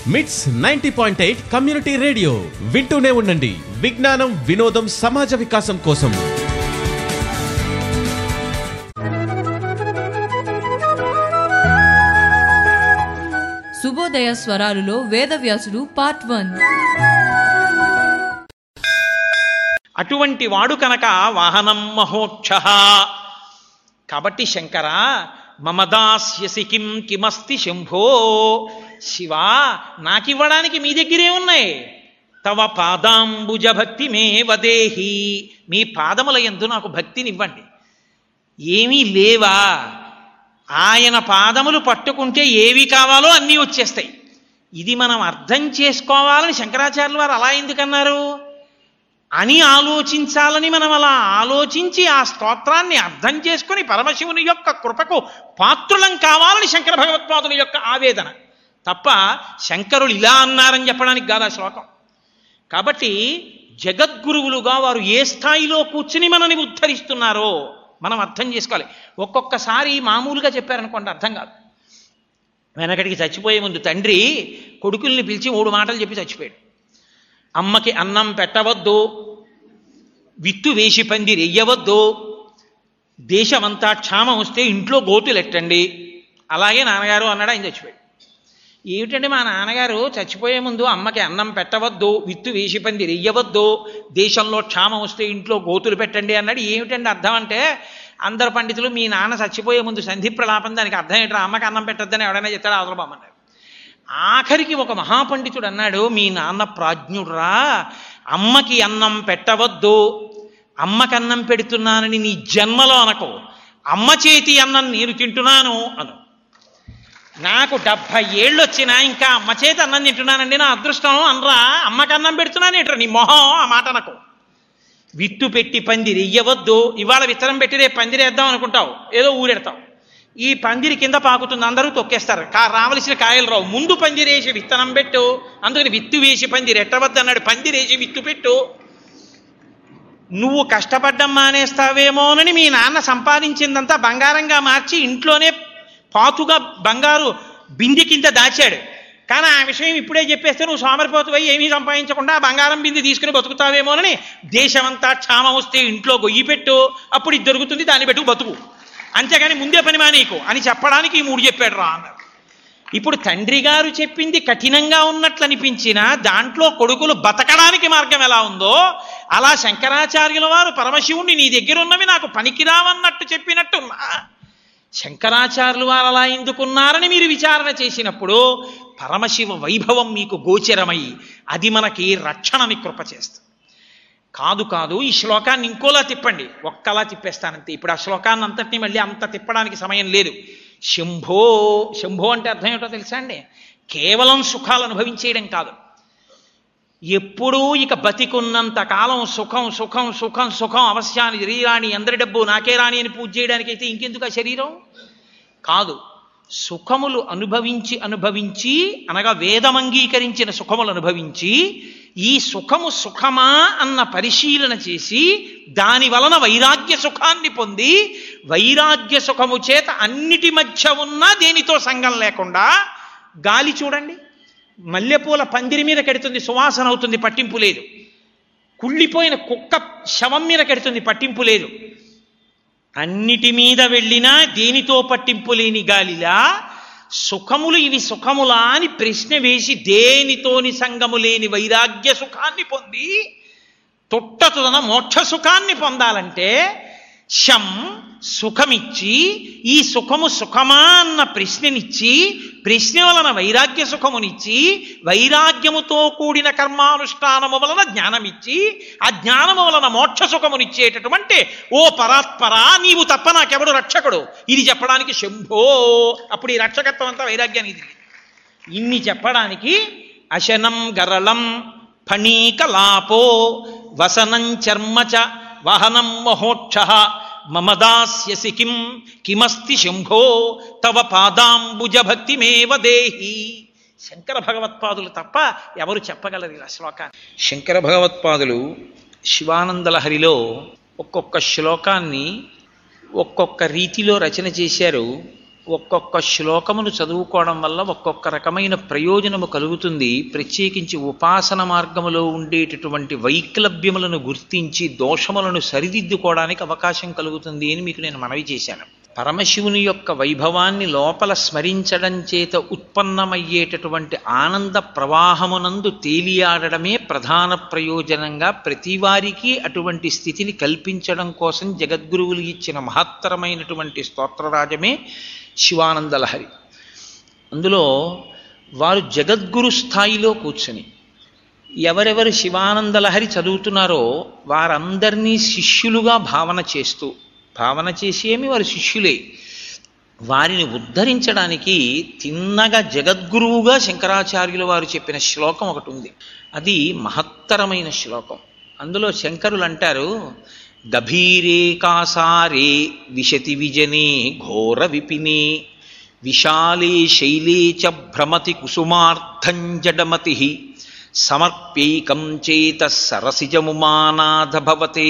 మిట్స్ ninety point eight community radio వింటూనే ఉండండి విజ్ఞానం వినోదం సమాజ వికాసం కోసం శుభోదయ స్వరాలులో వేదవ్యాసుడు పార్ట్ వన్ అటువంటి వాడు కనుక వాహనం మహోక్ష కాబట్టి శంకర మమదాస్యసి కిం కిమస్తి శంభో శివా నాకివ్వడానికి మీ దగ్గరే ఉన్నాయి తవ పాదాంబుజ భక్తి మే వదేహి మీ పాదముల ఎందు నాకు భక్తినివ్వండి ఏమీ లేవా ఆయన పాదములు పట్టుకుంటే ఏవి కావాలో అన్నీ వచ్చేస్తాయి ఇది మనం అర్థం చేసుకోవాలని శంకరాచార్యులు వారు అలా ఎందుకన్నారు అని ఆలోచించాలని మనం అలా ఆలోచించి ఆ స్తోత్రాన్ని అర్థం చేసుకుని పరమశివుని యొక్క కృపకు పాత్రులం కావాలని శంకర భగవత్పాదుల యొక్క ఆవేదన తప్ప శంకరులు ఇలా అన్నారని చెప్పడానికి కాదు ఆ శ్లోకం కాబట్టి జగద్గురువులుగా వారు ఏ స్థాయిలో కూర్చుని మనని ఉద్ధరిస్తున్నారో మనం అర్థం చేసుకోవాలి ఒక్కొక్కసారి మామూలుగా చెప్పారనుకోండి అర్థం కాదు వెనకటికి చచ్చిపోయే ముందు తండ్రి కొడుకుల్ని పిలిచి మూడు మాటలు చెప్పి చచ్చిపోయాడు అమ్మకి అన్నం పెట్టవద్దు విత్తు వేసి పందిరి వెయ్యవద్దు దేశమంతా క్షామం వస్తే ఇంట్లో గోతులెట్టండి అలాగే నాన్నగారు అన్నాడు ఆయన చచ్చిపోయాడు ఏమిటంటే మా నాన్నగారు చచ్చిపోయే ముందు అమ్మకి అన్నం పెట్టవద్దు విత్తు వేసి పందిరి వెయ్యవద్దు దేశంలో క్షామం వస్తే ఇంట్లో గోతులు పెట్టండి అన్నాడు ఏమిటండి అర్థం అంటే అందరు పండితులు మీ నాన్న చచ్చిపోయే ముందు సంధి ప్రలాపం దానికి అర్థం ఏంటో అమ్మకి అన్నం పెట్టొద్దని ఎవడైనా చెప్తాడు అవతల బొమ్మన్నాడు ఆఖరికి ఒక మహాపండితుడు అన్నాడు మీ నాన్న ప్రాజ్ఞుడురా అమ్మకి అన్నం పెట్టవద్దు అమ్మకి అన్నం పెడుతున్నానని నీ జన్మలో అనకో అమ్మ చేతి అన్నం నేను తింటున్నాను అను నాకు డెబ్భై ఏళ్ళు వచ్చినా ఇంకా అమ్మ చేతి అన్నం తింటున్నానండి నా అదృష్టం అనరా అమ్మకి అన్నం పెడుతున్నాను ఏంట్రా నీ మొహం ఆ మాట అనకు విత్తు పెట్టి పందిరి ఇయ్యవద్దు ఇవాళ విత్తనం పెట్టి రేపు పందిరి వేద్దాం అనుకుంటావు ఏదో ఊరెడతావు ఈ పందిరి కింద పాకుతుంది అందరూ తొక్కేస్తారు కా రావలసిన కాయలు రావు ముందు పందిరేసి విత్తనం పెట్టు అందుకని విత్తు వేసి పందిరి ఎట్టవద్దు అన్నాడు పందిరేసి విత్తు పెట్టు నువ్వు కష్టపడ్డం మానేస్తావేమోనని మీ నాన్న సంపాదించిందంతా బంగారంగా మార్చి ఇంట్లోనే పాతుగా బంగారు బింది కింద దాచాడు కానీ ఆ విషయం ఇప్పుడే చెప్పేస్తే నువ్వు సోమరిపోతువై ఏమీ సంపాదించకుండా ఆ బంగారం బింది తీసుకుని బతుకుతావేమోనని దేశమంతా క్షామం వస్తే ఇంట్లో గొయ్యి పెట్టు అప్పుడు ఇది దొరుకుతుంది దాన్ని పెట్టు బతుకు అంతేగాని ముందే పని మానేకు అని చెప్పడానికి ఈ మూడు చెప్పాడు రా అన్నారు ఇప్పుడు తండ్రి గారు చెప్పింది కఠినంగా ఉన్నట్లు అనిపించినా దాంట్లో కొడుకులు బతకడానికి మార్గం ఎలా ఉందో అలా శంకరాచార్యుల వారు పరమశివుణ్ణి నీ దగ్గర ఉన్నవి నాకు పనికిరావన్నట్టు చెప్పినట్టు శంకరాచార్యులు వారు అలా ఎందుకున్నారని మీరు విచారణ చేసినప్పుడు పరమశివ వైభవం మీకు గోచరమై అది మనకి రక్షణని కృప చేస్తుంది కాదు కాదు ఈ శ్లోకాన్ని ఇంకోలా తిప్పండి ఒక్కలా తిప్పేస్తానంతే ఇప్పుడు ఆ శ్లోకాన్ని అంతటినీ మళ్ళీ అంత తిప్పడానికి సమయం లేదు శంభో శంభో అంటే అర్థం ఏంటో తెలుసా అండి కేవలం సుఖాలు అనుభవించేయడం కాదు ఎప్పుడూ ఇక బతికున్నంత కాలం సుఖం సుఖం సుఖం సుఖం అవశ్యాన్ని శరీరాన్ని అందరి డబ్బు నాకే రాని అని పూజ చేయడానికైతే ఇంకెందుకు ఆ శరీరం కాదు సుఖములు అనుభవించి అనుభవించి అనగా వేదం అంగీకరించిన సుఖములు అనుభవించి ఈ సుఖము సుఖమా అన్న పరిశీలన చేసి దాని వలన వైరాగ్య సుఖాన్ని పొంది వైరాగ్య సుఖము చేత అన్నిటి మధ్య ఉన్న దేనితో సంగం లేకుండా గాలి చూడండి మల్లెపూల పందిరి మీద కడుతుంది సువాసన అవుతుంది పట్టింపు లేదు కుళ్ళిపోయిన కుక్క శవం మీద కడుతుంది పట్టింపు లేదు అన్నిటి మీద వెళ్ళినా దేనితో పట్టింపు లేని గాలిలా సుఖములు ఇవి సుఖములా అని ప్రశ్న వేసి దేనితోని సంగము లేని వైరాగ్య సుఖాన్ని పొంది తొట్టతుదన మోక్ష సుఖాన్ని పొందాలంటే శం సుఖమిచ్చి ఈ సుఖము సుఖమా అన్న ప్రశ్ననిచ్చి ప్రశ్న వలన వైరాగ్య సుఖమునిచ్చి వైరాగ్యముతో కూడిన కర్మానుష్ఠానము వలన జ్ఞానమిచ్చి ఆ జ్ఞానము వలన మోక్ష సుఖమునిచ్చేటటువంటి ఓ పరాత్పరా నీవు తప్ప నాకెవడు రక్షకుడు ఇది చెప్పడానికి శంభో అప్పుడు ఈ రక్షకత్వం అంతా వైరాగ్యానికి ఇది ఇన్ని చెప్పడానికి అశనం గరళం ఫణీకలాపో వసనం చర్మచ వహనం మహోక్ష మమదాస్యసి కిం కిమస్తి శంభో తవ పాదాంబుజ భక్తిమేవ దేహి శంకర భగవత్పాదులు తప్ప ఎవరు చెప్పగలరు ఇలా శ్లోకాన్ని శంకర భగవత్పాదులు శివానందలహరిలో ఒక్కొక్క శ్లోకాన్ని ఒక్కొక్క రీతిలో రచన చేశారు ఒక్కొక్క శ్లోకమును చదువుకోవడం వల్ల ఒక్కొక్క రకమైన ప్రయోజనము కలుగుతుంది ప్రత్యేకించి ఉపాసన మార్గములో ఉండేటటువంటి వైక్లభ్యములను గుర్తించి దోషములను సరిదిద్దుకోవడానికి అవకాశం కలుగుతుంది అని మీకు నేను మనవి చేశాను పరమశివుని యొక్క వైభవాన్ని లోపల స్మరించడం చేత ఉత్పన్నమయ్యేటటువంటి ఆనంద ప్రవాహమునందు తేలియాడడమే ప్రధాన ప్రయోజనంగా ప్రతివారికి అటువంటి స్థితిని కల్పించడం కోసం జగద్గురువులు ఇచ్చిన మహత్తరమైనటువంటి స్తోత్రరాజమే శివానందలహరి అందులో వారు జగద్గురు స్థాయిలో కూర్చొని ఎవరెవరు శివానందలహరి చదువుతున్నారో వారందరినీ శిష్యులుగా భావన చేస్తూ భావన చేసి ఏమి వారు శిష్యులే వారిని ఉద్ధరించడానికి తిన్నగా జగద్గురువుగా శంకరాచార్యుల వారు చెప్పిన శ్లోకం ఒకటి ఉంది అది మహత్తరమైన శ్లోకం అందులో శంకరులు అంటారు గభీరే కాసారే విశతి విజనే ఘోర విపినే విశాలే శైలే చ భ్రమతి కుసుమార్థం జడమతి సమర్ప్యైకం చేత సరసిజముమానాథ భవతే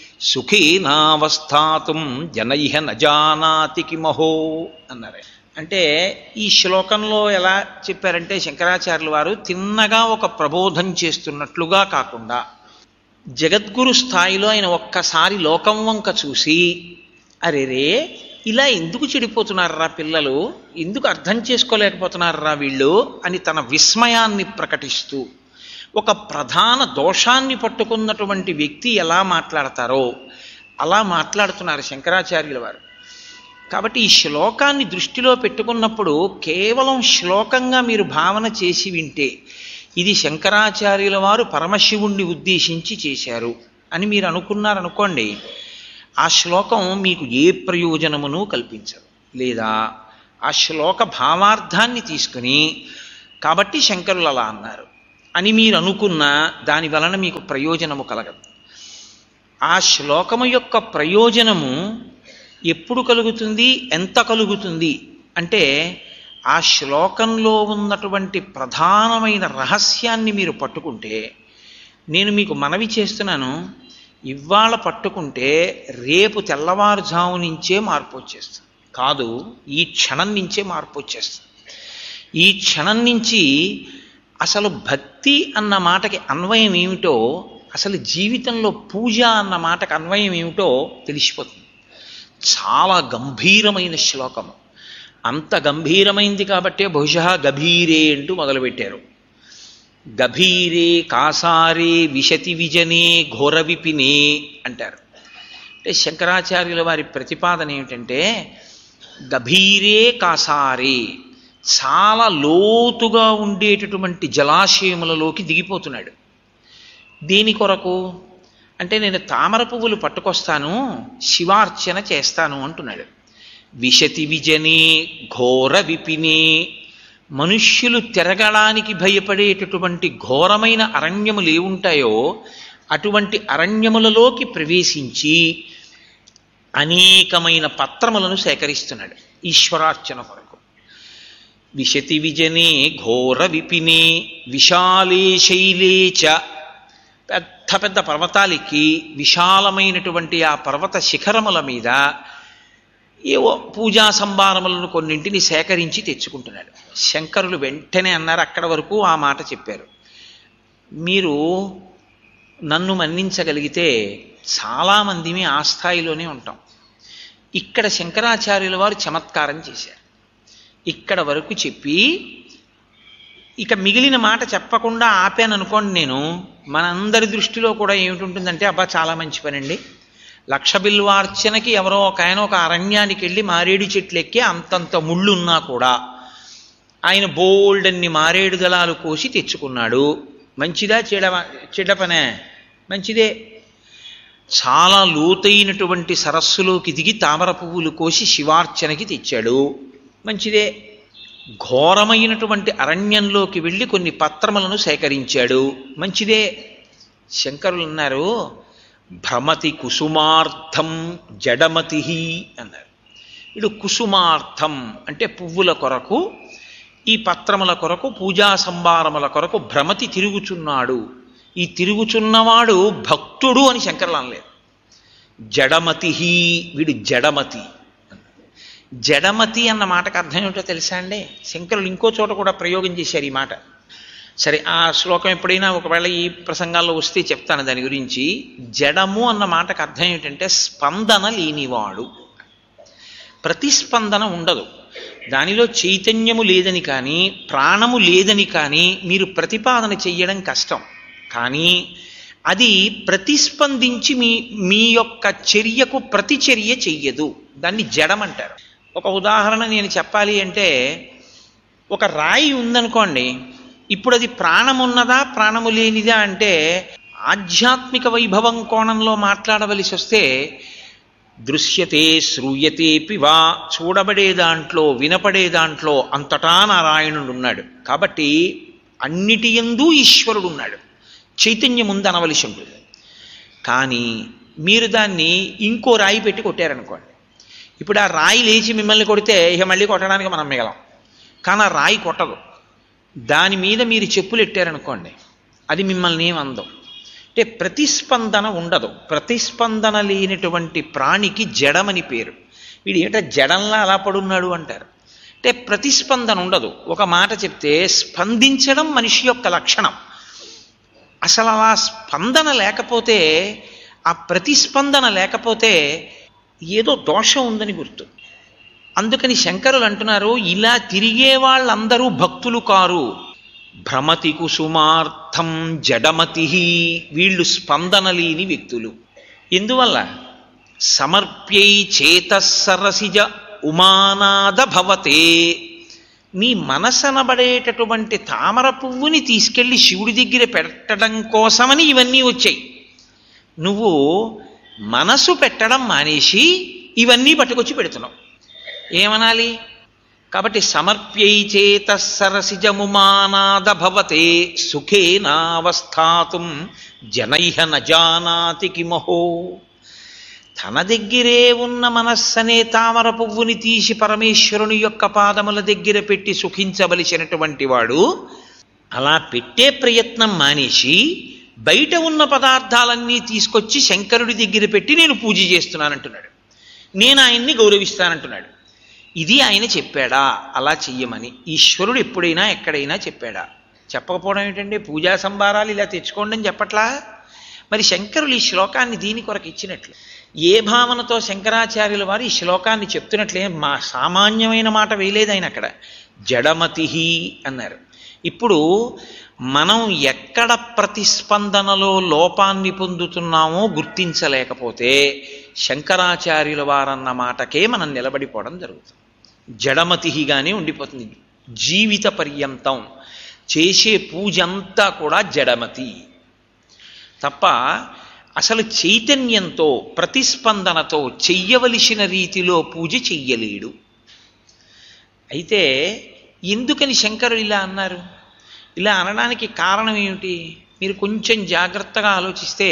సుఖేనావస్థాతుం జనైహ నజానాతి కిమహో అన్నారు అంటే ఈ శ్లోకంలో ఎలా చెప్పారంటే శంకరాచార్యుల వారు తిన్నగా ఒక ప్రబోధం చేస్తున్నట్లుగా కాకుండా జగద్గురు స్థాయిలో ఆయన ఒక్కసారి లోకం వంక చూసి అరేరే ఇలా ఎందుకు చెడిపోతున్నారా పిల్లలు ఎందుకు అర్థం చేసుకోలేకపోతున్నారా వీళ్ళు అని తన విస్మయాన్ని ప్రకటిస్తూ ఒక ప్రధాన దోషాన్ని పట్టుకున్నటువంటి వ్యక్తి ఎలా మాట్లాడతారో అలా మాట్లాడుతున్నారు శంకరాచార్యుల వారు కాబట్టి ఈ శ్లోకాన్ని దృష్టిలో పెట్టుకున్నప్పుడు కేవలం శ్లోకంగా మీరు భావన చేసి వింటే ఇది శంకరాచార్యుల వారు పరమశివుణ్ణి ఉద్దేశించి చేశారు అని మీరు అనుకున్నారనుకోండి ఆ శ్లోకం మీకు ఏ ప్రయోజనమును కల్పించదు లేదా ఆ శ్లోక భావార్థాన్ని తీసుకుని కాబట్టి శంకరులు అలా అన్నారు అని మీరు అనుకున్న దాని వలన మీకు ప్రయోజనము కలగదు ఆ శ్లోకము యొక్క ప్రయోజనము ఎప్పుడు కలుగుతుంది ఎంత కలుగుతుంది అంటే ఆ శ్లోకంలో ఉన్నటువంటి ప్రధానమైన రహస్యాన్ని మీరు పట్టుకుంటే నేను మీకు మనవి చేస్తున్నాను ఇవాళ పట్టుకుంటే రేపు తెల్లవారుజాము నుంచే మార్పు వచ్చేస్తుంది కాదు ఈ క్షణం నుంచే మార్పు వచ్చేస్తుంది ఈ క్షణం నుంచి అసలు భక్తి అన్న మాటకి అన్వయం ఏమిటో అసలు జీవితంలో పూజ అన్న మాటకి అన్వయం ఏమిటో తెలిసిపోతుంది చాలా గంభీరమైన శ్లోకము అంత గంభీరమైంది కాబట్టే బహుశా గభీరే అంటూ మొదలుపెట్టారు గభీరే కాసారే విశతి విజనే ఘోర విపినే అంటారు అంటే శంకరాచార్యుల వారి ప్రతిపాదన ఏమిటంటే గభీరే కాసారే చాలా లోతుగా ఉండేటటువంటి జలాశయములలోకి దిగిపోతున్నాడు దేని కొరకు అంటే నేను తామర పువ్వులు పట్టుకొస్తాను శివార్చన చేస్తాను అంటున్నాడు విశతి విజనే ఘోర విపినే మనుష్యులు తిరగడానికి భయపడేటటువంటి ఘోరమైన అరణ్యములు ఏముంటాయో అటువంటి అరణ్యములలోకి ప్రవేశించి అనేకమైన పత్రములను సేకరిస్తున్నాడు ఈశ్వరార్చన కొరకు విశతి విజనే ఘోర విపినే విశాలే శైలే చ పెద్ద పెద్ద పర్వతాలకి విశాలమైనటువంటి ఆ పర్వత శిఖరముల మీద ఏవో పూజా సంభారములను కొన్నింటిని సేకరించి తెచ్చుకుంటున్నాడు శంకరులు వెంటనే అన్నారు అక్కడ వరకు ఆ మాట చెప్పారు మీరు నన్ను మన్నించగలిగితే చాలామందిమి ఆ స్థాయిలోనే ఉంటాం ఇక్కడ శంకరాచార్యుల వారు చమత్కారం చేశారు ఇక్కడ వరకు చెప్పి ఇక మిగిలిన మాట చెప్పకుండా ఆపాను అనుకోండి నేను మనందరి దృష్టిలో కూడా ఏమిటి అబ్బా చాలా మంచి పనండి లక్ష బిల్వార్చనకి ఎవరో ఒక ఆయన ఒక అరణ్యానికి వెళ్ళి మారేడు చెట్లు ఎక్కి అంతంత ముళ్ళున్నా కూడా ఆయన బోల్డన్ని మారేడు దళాలు కోసి తెచ్చుకున్నాడు మంచిదా చెడ చెడ్డ పనే మంచిదే చాలా లోతైనటువంటి సరస్సులోకి దిగి తామర పువ్వులు కోసి శివార్చనకి తెచ్చాడు మంచిదే ఘోరమైనటువంటి అరణ్యంలోకి వెళ్ళి కొన్ని పత్రములను సేకరించాడు మంచిదే శంకరులు అన్నారు భ్రమతి కుసుమార్థం జడమతి అన్నారు ఇడు కుసుమార్థం అంటే పువ్వుల కొరకు ఈ పత్రముల కొరకు పూజా సంభారముల కొరకు భ్రమతి తిరుగుచున్నాడు ఈ తిరుగుచున్నవాడు భక్తుడు అని శంకరులు అనలేదు జడమతి వీడు జడమతి జడమతి అన్న మాటకు అర్థం ఏమిటో తెలుసా అండి శంకరులు ఇంకో చోట కూడా ప్రయోగం చేశారు ఈ మాట సరే ఆ శ్లోకం ఎప్పుడైనా ఒకవేళ ఈ ప్రసంగాల్లో వస్తే చెప్తాను దాని గురించి జడము అన్న మాటకు అర్థం ఏమిటంటే స్పందన లేనివాడు ప్రతిస్పందన ఉండదు దానిలో చైతన్యము లేదని కానీ ప్రాణము లేదని కానీ మీరు ప్రతిపాదన చెయ్యడం కష్టం కానీ అది ప్రతిస్పందించి మీ మీ యొక్క చర్యకు ప్రతిచర్య చెయ్యదు దాన్ని జడమంటారు ఒక ఉదాహరణ నేను చెప్పాలి అంటే ఒక రాయి ఉందనుకోండి ఇప్పుడు అది ప్రాణం ఉన్నదా ప్రాణము లేనిదా అంటే ఆధ్యాత్మిక వైభవం కోణంలో మాట్లాడవలసి వస్తే దృశ్యతే శ్రూయతే పివా చూడబడే దాంట్లో వినపడే దాంట్లో అంతటా నారాయణుడు ఉన్నాడు కాబట్టి అన్నిటి యందు ఈశ్వరుడు ఉన్నాడు చైతన్యం ఉంది అనవలసి ఉంటుంది కానీ మీరు దాన్ని ఇంకో రాయి పెట్టి కొట్టారనుకోండి ఇప్పుడు ఆ రాయి లేచి మిమ్మల్ని కొడితే ఇక మళ్ళీ కొట్టడానికి మనం మిగలం కానీ ఆ రాయి కొట్టదు దాని మీద మీరు చెప్పులు ఎట్టారనుకోండి అది మిమ్మల్ని ఏం అందం అంటే ప్రతిస్పందన ఉండదు ప్రతిస్పందన లేనటువంటి ప్రాణికి జడమని పేరు వీడు ఏంటో జడంలా అలా పడున్నాడు అంటారు అంటే ప్రతిస్పందన ఉండదు ఒక మాట చెప్తే స్పందించడం మనిషి యొక్క లక్షణం అసలు అలా స్పందన లేకపోతే ఆ ప్రతిస్పందన లేకపోతే ఏదో దోషం ఉందని గుర్తు అందుకని శంకరులు అంటున్నారు ఇలా తిరిగే వాళ్ళందరూ భక్తులు కారు భ్రమతి కుసుమార్థం జడమతి వీళ్ళు స్పందన లేని వ్యక్తులు ఎందువల్ల సమర్ప్యై చేతసరసిజ ఉమానాద భవతే నీ మనసనబడేటటువంటి తామర పువ్వుని తీసుకెళ్లి శివుడి దగ్గర పెట్టడం కోసమని ఇవన్నీ వచ్చాయి నువ్వు మనసు పెట్టడం మానేసి ఇవన్నీ పట్టుకొచ్చి పెడుతున్నావు ఏమనాలి కాబట్టి సమర్ప్యై చేత సరసిజముమానాద భవతే సుఖేనావస్థాతుం జనైహ నజానాతి కిమహో తన దగ్గరే ఉన్న మనస్సనే తామర పువ్వుని తీసి పరమేశ్వరుని యొక్క పాదముల దగ్గర పెట్టి సుఖించవలసినటువంటి వాడు అలా పెట్టే ప్రయత్నం మానేసి బయట ఉన్న పదార్థాలన్నీ తీసుకొచ్చి శంకరుడి దగ్గర పెట్టి నేను పూజ చేస్తున్నానంటున్నాడు నేను ఆయన్ని గౌరవిస్తానంటున్నాడు ఇది ఆయన చెప్పాడా అలా చెయ్యమని ఈశ్వరుడు ఎప్పుడైనా ఎక్కడైనా చెప్పాడా చెప్పకపోవడం ఏంటంటే పూజా సంభారాలు ఇలా తెచ్చుకోండి అని చెప్పట్లా మరి శంకరులు ఈ శ్లోకాన్ని దీని కొరకు ఇచ్చినట్లు ఏ భావనతో శంకరాచార్యుల వారు ఈ శ్లోకాన్ని చెప్తున్నట్లే మా సామాన్యమైన మాట వేయలేదు ఆయన అక్కడ జడమతి అన్నారు ఇప్పుడు మనం ఎక్కడ ప్రతిస్పందనలో లోపాన్ని పొందుతున్నామో గుర్తించలేకపోతే శంకరాచార్యుల వారన్న మాటకే మనం నిలబడిపోవడం జరుగుతుంది జడమతిగానే ఉండిపోతుంది జీవిత పర్యంతం చేసే పూజ అంతా కూడా జడమతి తప్ప అసలు చైతన్యంతో ప్రతిస్పందనతో చెయ్యవలసిన రీతిలో పూజ చెయ్యలేడు అయితే ఎందుకని శంకరులు ఇలా అన్నారు ఇలా అనడానికి కారణం ఏమిటి మీరు కొంచెం జాగ్రత్తగా ఆలోచిస్తే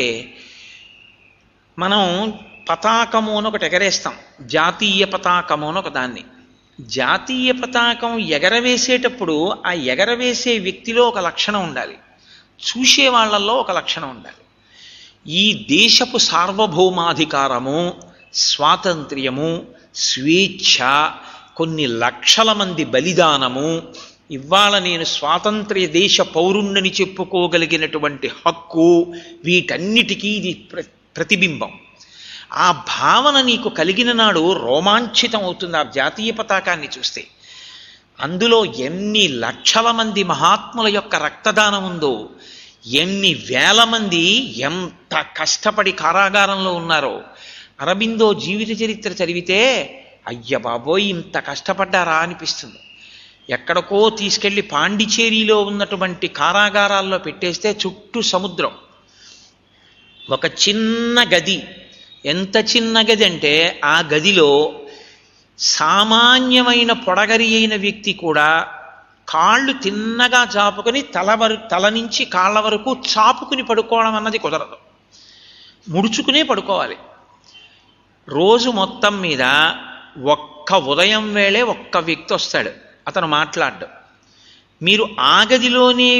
మనం పతాకము అని ఒకటి ఎగరేస్తాం జాతీయ పతాకము అని ఒక దాన్ని జాతీయ పతాకం ఎగరవేసేటప్పుడు ఆ ఎగరవేసే వ్యక్తిలో ఒక లక్షణం ఉండాలి చూసే వాళ్ళల్లో ఒక లక్షణం ఉండాలి ఈ దేశపు సార్వభౌమాధికారము స్వాతంత్ర్యము స్వేచ్ఛ కొన్ని లక్షల మంది బలిదానము ఇవాళ నేను స్వాతంత్ర్య దేశ పౌరుణ్ణని చెప్పుకోగలిగినటువంటి హక్కు వీటన్నిటికీ ఇది ప్ర ప్రతిబింబం ఆ భావన నీకు కలిగిన నాడు రోమాంచితం అవుతుంది ఆ జాతీయ పతాకాన్ని చూస్తే అందులో ఎన్ని లక్షల మంది మహాత్ముల యొక్క రక్తదానం ఉందో ఎన్ని వేల మంది ఎంత కష్టపడి కారాగారంలో ఉన్నారో అరబిందో జీవిత చరిత్ర చదివితే అయ్య బాబోయ్ ఇంత కష్టపడ్డారా అనిపిస్తుంది ఎక్కడికో తీసుకెళ్లి పాండిచేరిలో ఉన్నటువంటి కారాగారాల్లో పెట్టేస్తే చుట్టూ సముద్రం ఒక చిన్న గది ఎంత చిన్న గది అంటే ఆ గదిలో సామాన్యమైన పొడగరి అయిన వ్యక్తి కూడా కాళ్ళు తిన్నగా చాపుకొని తల వర తల నుంచి కాళ్ళ వరకు చాపుకుని పడుకోవడం అన్నది కుదరదు ముడుచుకునే పడుకోవాలి రోజు మొత్తం మీద ఒక్క ఉదయం వేళే ఒక్క వ్యక్తి వస్తాడు అతను మాట్లాడ్డు మీరు ఆ గదిలోనే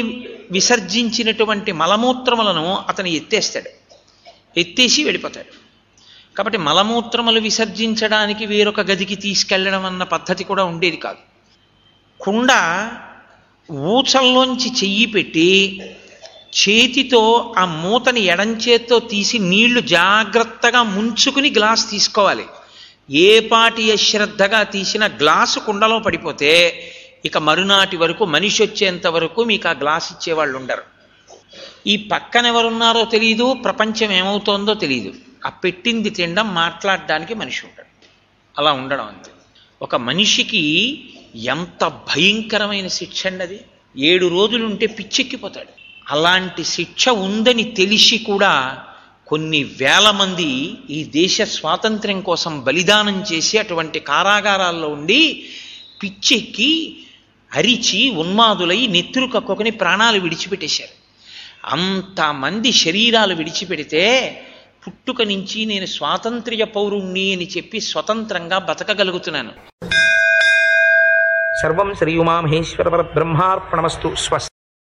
విసర్జించినటువంటి మలమూత్రములను అతను ఎత్తేస్తాడు ఎత్తేసి వెళ్ళిపోతాడు కాబట్టి మలమూత్రములు విసర్జించడానికి వేరొక గదికి తీసుకెళ్ళడం అన్న పద్ధతి కూడా ఉండేది కాదు కుండ ఊచల్లోంచి చెయ్యి పెట్టి చేతితో ఆ మూతని ఎడంచేత్తో తీసి నీళ్లు జాగ్రత్తగా ముంచుకుని గ్లాస్ తీసుకోవాలి ఏ పాటి అశ్రద్ధగా తీసిన గ్లాసు కుండలో పడిపోతే ఇక మరునాటి వరకు మనిషి వచ్చేంత వరకు మీకు ఆ గ్లాస్ ఇచ్చేవాళ్ళు ఉండరు ఈ పక్కన ఎవరున్నారో తెలియదు ప్రపంచం ఏమవుతోందో తెలియదు ఆ పెట్టింది తినడం మాట్లాడడానికి మనిషి ఉంటాడు అలా ఉండడం అంతే ఒక మనిషికి ఎంత భయంకరమైన శిక్ష అండి అది ఏడు రోజులుంటే పిచ్చెక్కిపోతాడు అలాంటి శిక్ష ఉందని తెలిసి కూడా కొన్ని వేల మంది ఈ దేశ స్వాతంత్ర్యం కోసం బలిదానం చేసి అటువంటి కారాగారాల్లో ఉండి పిచ్చెక్కి అరిచి ఉన్మాదులై నెత్తురు కక్కుని ప్రాణాలు విడిచిపెట్టేశారు అంతమంది శరీరాలు విడిచిపెడితే పుట్టుక నుంచి నేను స్వాతంత్ర్య పౌరుణ్ణి అని చెప్పి స్వతంత్రంగా బతకగలుగుతున్నాను సర్వం శ్రీ ఉమామహేశ్వర పరబ్రహ్మార్పణమస్తు స్వస్తి